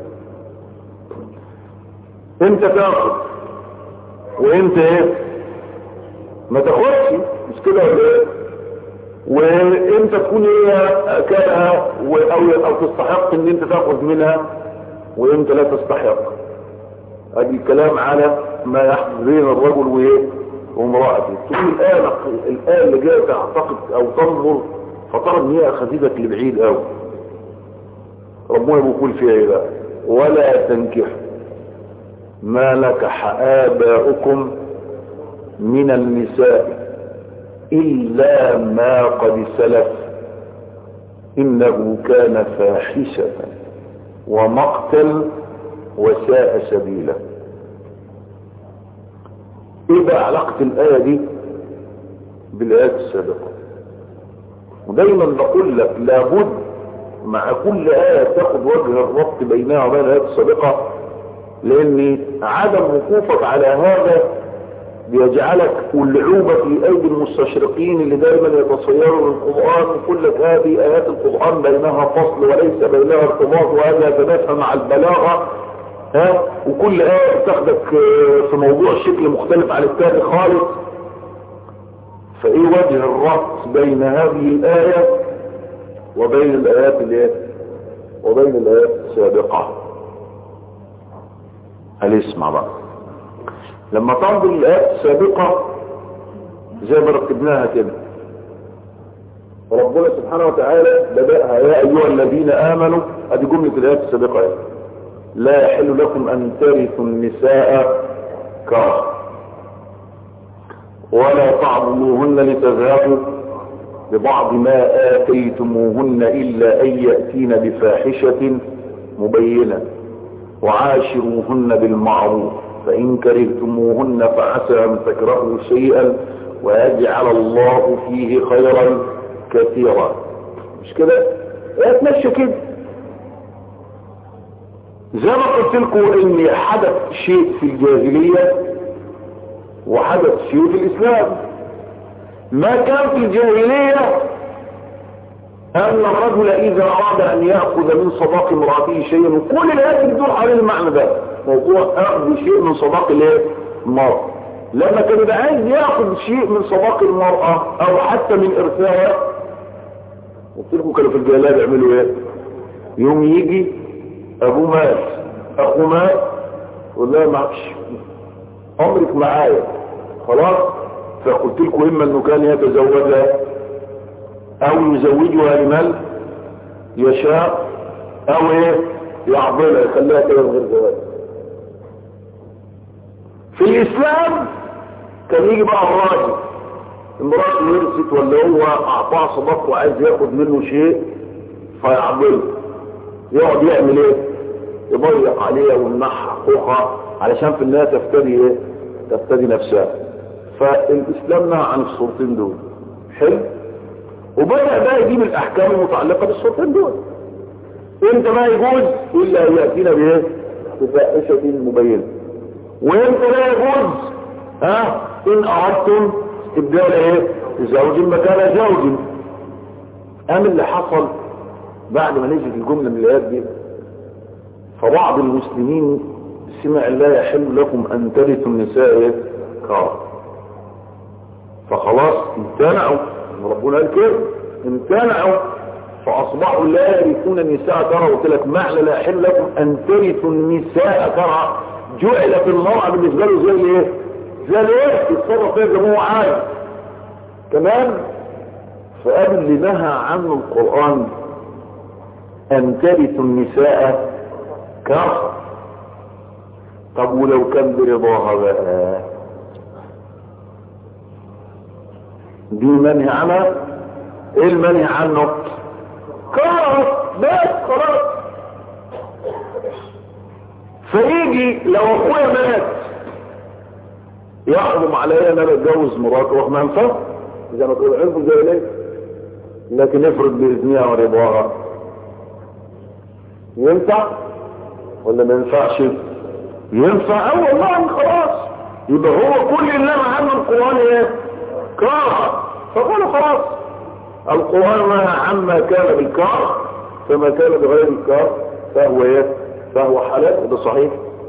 انت تاخد وانت ايه ما تاخدش مش كده ولا ايه وانت تكون هي كانها او او تستحق ان انت تاخذ منها وانت لا تستحق ادي الكلام على ما يحدث بين الرجل وايه وامرأته تقول الآية الآية اللي جاية تعتقد او تنظر فترى ان هي اخذتك لبعيد قوي ربنا بيقول فيها ايه بقى ولا تنكحوا ما نكح آباؤكم من النساء إلا ما قد سلف إنه كان فاحشة ومقتل وساء سبيلا ايه بقى علاقة الآية دي بالآيات السابقة ودايما بقول لك لابد مع كل آية تاخد وجه الربط بينها وبين الآيات السابقة لان عدم وقوفك على هذا بيجعلك اللعوبة في ايدي المستشرقين اللي دايما يتصيروا القرآن ويقول لك هذه ايات القرآن بينها فصل وليس بينها ارتباط وهذا يتنافى مع البلاغة ها وكل آية تاخدك في موضوع شكل مختلف عن الثاني خالص فايه وجه الربط بين هذه الآية وبين الآيات اللي وبين الآيات السابقة هنسمع بقى لما تنظر الآيات السابقة زي ما رتبناها كده ربنا سبحانه وتعالى بدأها يا أيها الذين آمنوا ادي جملة الآيات السابقة يعني. لا يحل لكم أن ترثوا النساء كره ولا تعضلوهن لتذهبوا ببعض ما آتيتموهن إلا أن يأتين بفاحشة مبينة وعاشروهن بالمعروف فإن كرهتموهن فعسى أن تكرهوا شيئا ويجعل الله فيه خيرا كثيرا مش كده؟ هي تمشي كده زي ما قلت لكم ان حدث شيء في الجاهلية وحدث شيء في الاسلام ما كان في الجاهلية ان الرجل اذا اراد ان يأخذ من صداق امرأته شيئا وكل الايات بتدور على المعنى ده موضوع اخذ شيء من صداق الايه المرأة لما كان يبقى عايز ياخذ شيء من صداق المرأة او حتى من ارثها قلت لكم كانوا في الجاهلية بيعملوا ايه يوم يجي ابوه مات اخوه مات يقول لها معكش عمرك معايا خلاص فقلت لكم اما انه كان يتزوجها او يزوجها لمن يشاء او ايه يعضلها يخليها كده من غير زواج في الاسلام كان يجي بقى الراجل امراته ورثت ولا هو اعطاه صداق وعايز ياخد منه شيء فيعضله يقعد يعمل ايه يضيق عليها ويمنعها حقوقها علشان في النهايه تفتدي ايه تفتدي نفسها فالاسلام نهى عن الصورتين دول حلو وبدأ بقى يجيب الاحكام المتعلقة بالصورتين دول انت ما يجوز الا ان يأتينا بايه بفاحشة مبينة وانت لا يجوز ها ان اردتم استبدال ايه زوج مكان زوج ام اللي حصل بعد ما نزلت الجملة من الايات دي فبعض المسلمين سمع لا يحل لكم ان ترثوا النساء كار فخلاص امتنعوا ربنا قال كده امتنعوا فاصبحوا لا يرثون النساء كرا قلت لك معنى لا يحل لكم ان ترثوا النساء كرا جعلت المرأة بالنسبة له زي الايه زي الايه يتصرف فيها زي ما هو عايز تمام فقال اللي نهى عنه القرآن ان ترثوا النساء كرا طب ولو كان برضاها بقى دي منهي عنها ايه المنهي عنه كرهت بس خلاص فيجي لو اخويا مات يحرم عليا ان انا اتجوز مراتي وما ينفع زي ما تقول عرفوا زي ليه لكن افرض باذنها ورضاها ينفع ولا ما ينفعش ينفع اه والله خلاص يبقى هو كل اللي انا عنه القران ايه كراهه فقولوا خلاص القران نهى عما كان بالكره فما كان بغير الكره فهو ايه فهو حلال ده صحيح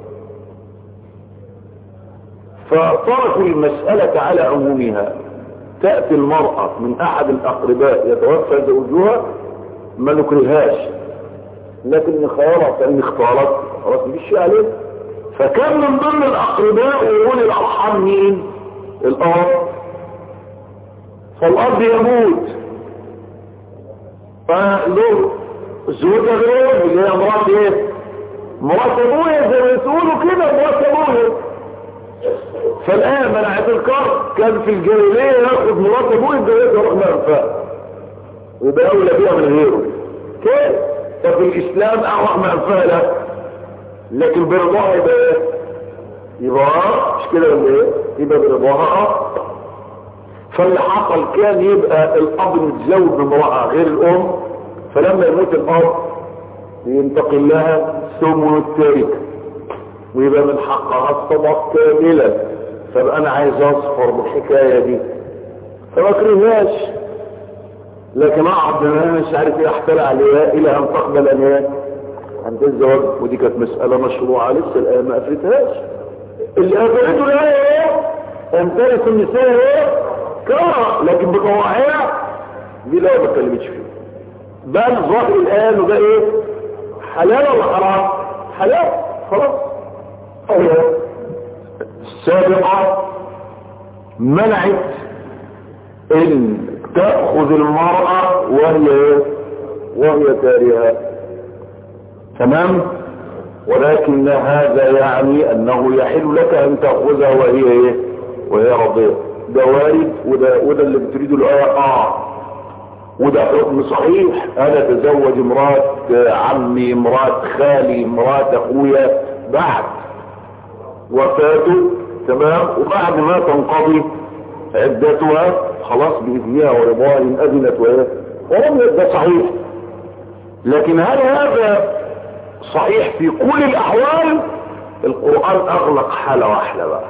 فتركوا المسألة على عمومها تأتي المرأة من أحد الأقرباء يتوفى زوجها ما نكرهاش لكن خيارها فإن اختارت خلاص مش عليه فكان من ضمن الأقرباء وأولي الأرحام مين؟ الأرض فالأرض يموت فله زوجة غير اللي هي مرات ايه؟ مرات ابويا زي ما تقولوا كده مرات ابويا فالآن منعت الكار كان في الجاهلية ياخد مرات ابوه يتجوزها روح منفاه ويبقى اولى بيها من غيره كيف؟ ففي الاسلام اروح منفاه لا لكن برضاها يبقى ايه؟ يبقى مش كده ولا ايه؟ يبقى برضاها اه فاللي حصل كان يبقى الاب متزوج بامرأة غير الام فلما يموت الاب ينتقل لها ثمن التركه ويبقى من حقها الصدق كاملا فبقى انا عايز اصفر بالحكاية دي فما كرهاش لكن اقعد انا مش عارف ايه احتال عليها الى ان تقبل ان ايه ان تتزوج ودي كانت مسألة مشروعة لسه الآن ما قفلتهاش اللي قفلته لها ايه ان ترث النساء ايه كرة لكن بطواعية دي لا ما بتكلمش فيه بل ظاهر الآن وده ايه حلال ولا حرام حلال خلاص السابقة منعت ان تأخذ المرأة وهي وهي كارهة تمام ولكن هذا يعني انه يحل لك ان تأخذها وهي ايه وهي رضية ده وارد وده, وده اللي بتريده الآية اه وده حكم صحيح انا اتزوج امرأة عمي امرأة خالي امرأة اخويا بعد وفاته تمام وبعد ما تنقضي عدتها خلاص بإذنها ورضاها إن أذنت وإيه ولم ده صحيح لكن هل هذا صحيح في كل الأحوال القرآن أغلق حالة واحدة بقى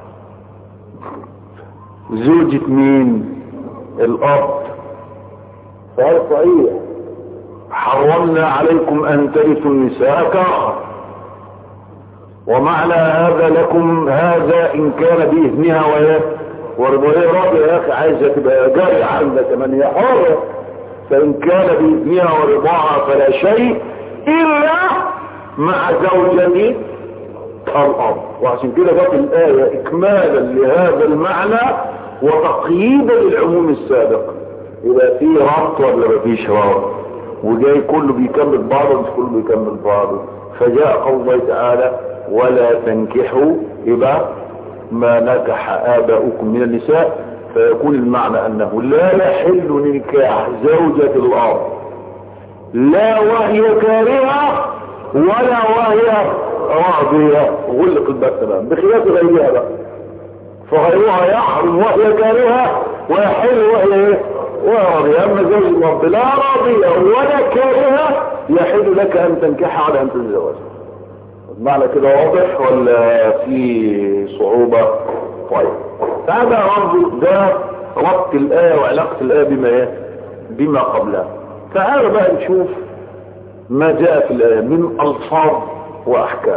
زوجة مين الأرض فهذا صحيح حرمنا عليكم أن ترثوا النساء كرها ومعنى هذا لكم هذا ان كان باذنها وهي ورضاها راضي يا اخي عايزه تبقى جاري عندك من هي حره فان كان باذنها ورضاها فلا شيء الا مع زوجة الارض وعشان كده جت الايه اكمالا لهذا المعنى وتقييدا للعموم السابق يبقى في ربط ولا مفيش ربط وجاي كله بيكمل بعضه مش كله بيكمل بعضه فجاء قول الله تعالى ولا تنكحوا يبقى ما نكح آباؤكم من النساء فيكون المعنى أنه لا يحل نكاح زوجة الأرض لا وهي كارهة ولا وهي راضية غلق الباب تمام بخلاف غيرها بقى فغيرها يحرم وهي كارهة ويحل وهي وراضية أما زوج الأرض لا راضية ولا كارهة يحل لك أن تنكحها على أن تتزوجها معنى كده واضح ولا في صعوبة طيب هذا برضه ده ربط الآية وعلاقة الآية بما ايه بما قبلها تعالوا بقى نشوف ما جاء في الآية من ألفاظ وأحكام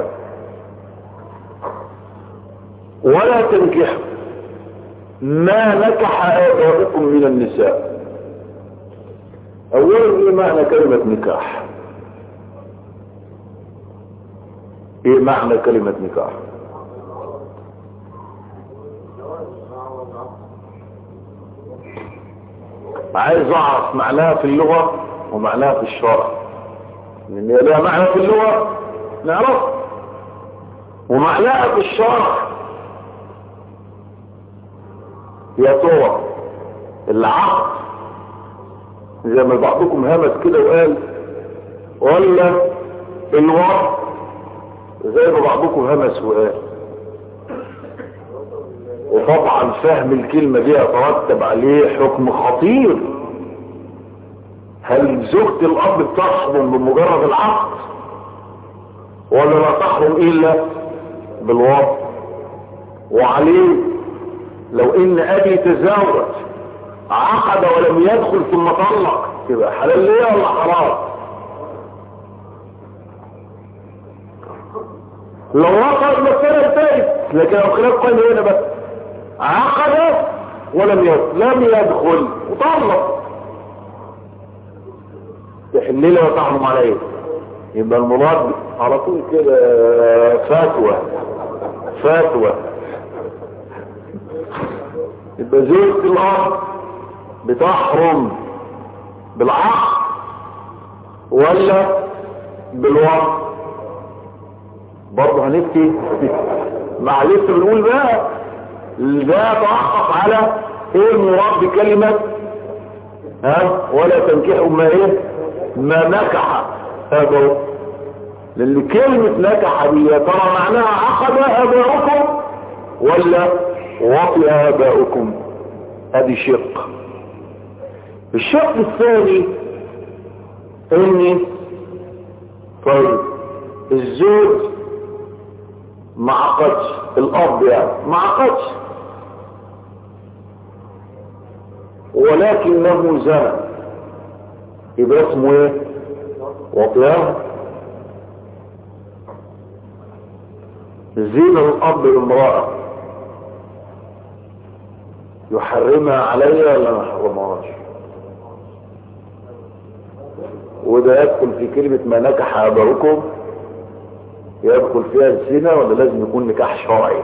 ولا تنكحوا ما نكح آباؤكم من النساء أولا ايه معنى كلمة نكاح ايه معنى كلمة نكاح عايز اعرف معناها في اللغة ومعناها في الشرع لان هي لها معنى في اللغة نعرف ومعناها في الشرع يا ترى العقد زي ما بعضكم همس كده وقال ولا الوقت زي ما بعضكم همس وقال وطبعا فهم الكلمة دي يترتب عليه حكم خطير هل زوجة الأب بتحرم بمجرد العقد ولا لا تحرم إلا بالوضع وعليه لو إن أبي تزوج عقد ولم يدخل ثم طلق يبقى حلال ليه ولا حرام لو وقع المسألة الثالث لكن الخلاف قال هنا بس عقد ولم يدخل لم يدخل وطلق تحل له وتحرم عليه يبقى المراد على طول كده فتوى فتوى يبقى زوجة الأرض بتحرم بالعقل ولا بالوقت برضه هنفتي معلش بنقول بقى لا توقف على ايه المراد بكلمة ها ولا تنكحوا ما ايه ما نكح هذا لان كلمة نكح دي يا ترى معناها عقد اباؤكم ولا وطئ اباؤكم ادي شق الشق الثاني اني طيب الزوج ما عقدش الاب يعني ما عقدش ولكنه زنى يبقى اسمه ايه وطيان زين الاب للمرأة يحرمها عليا ولا ما يحرمهاش وده يدخل في كلمة ما نكح اباؤكم يدخل فيها الزنا ولا لازم يكون نكاح شرعي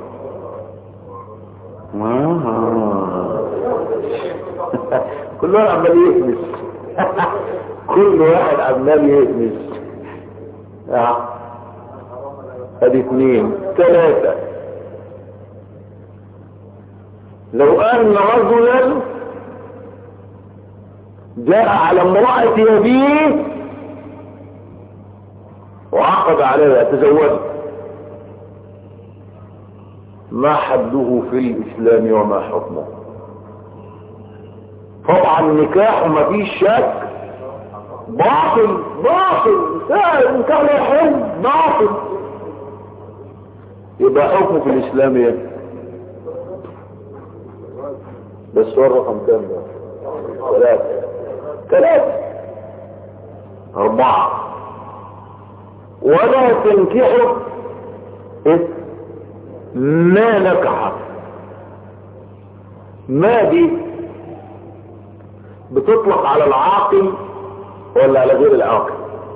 كل واحد عمال يهمس كل واحد عمال يهمس ادي اثنين ثلاثة لو ان رجلا جاء على امرأة أبيه وعقد عليها تزوجها ما حده في الإسلام وما حكمه طبعا النكاح ما فيش شك باطل باطل لا النكاح لا يحل باطل يبقى حكمه في الإسلام ايه بس هو الرقم كام ده ثلاثة ثلاثة أربعة ولا تنكحوا إيه؟ ما نكح ما دي بتطلق على العاقل ولا على غير العاقل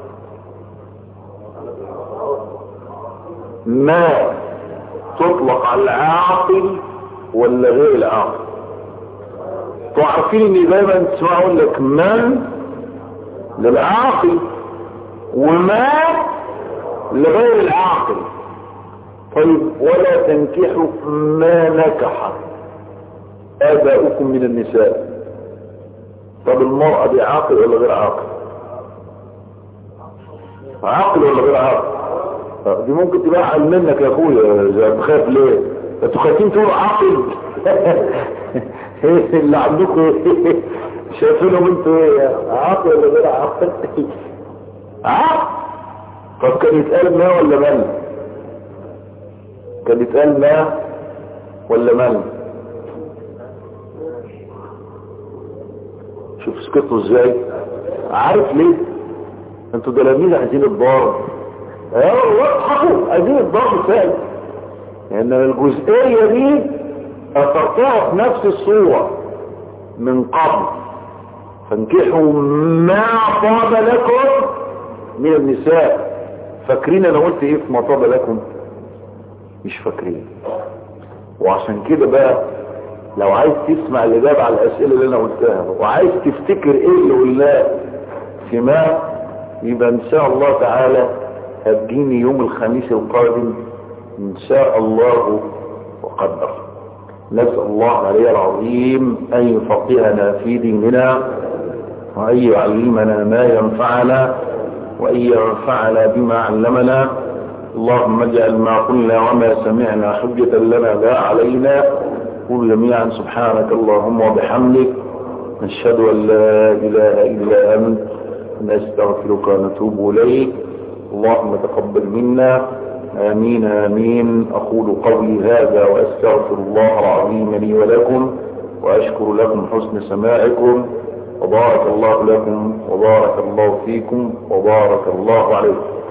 ما تطلق على العاقل ولا غير العاقل تعرفين ان دايما تسمعوا لك من للعاقل وما لغير العاقل طيب ولا تنكحوا ما نكح آباؤكم من النساء طب المرأة دي عاقل ولا غير عاقل عاقل ولا غير عاقل دي ممكن تبقى عقل منك يا اخويا زي بخاف ليه انتوا خايفين تقولوا عاقل ايه اللي عندكم ايه شايفينهم انتوا ايه عاقل ولا غير عاقل عاقل طب كان يتقال ما ولا من كان يتقال ما ولا من شوف سكتوا ازاي عارف ليه انتوا تلاميذ عايزين الضرب ايوه واضحكوا عايزين الضرب فعلا لان يعني الجزئيه دي اثرتها في نفس الصوره من قبل فانكحوا ما طاب لكم من النساء فاكرين انا قلت ايه في ما طاب لكم مش فاكرين وعشان كده بقى لو عايز تسمع الاجابه على الاسئله اللي انا قلتها وعايز تفتكر ايه اللي قلناه في ما يبقى ان شاء الله تعالى هتجيني يوم الخميس القادم ان شاء الله وقدر نسأل الله العلي العظيم ان يفقهنا في ديننا وان يعلمنا ما ينفعنا وان ينفعنا بما علمنا اللهم اجعل ما قلنا وما سمعنا حجة لنا لا علينا قل جميعا سبحانك اللهم وبحمدك نشهد أن لا إله إلا أنت نستغفرك ونتوب إليك اللهم تقبل منا آمين آمين أقول قولي هذا وأستغفر الله العظيم لي ولكم وأشكر لكم حسن سماعكم وبارك الله لكم وبارك الله فيكم وبارك الله عليكم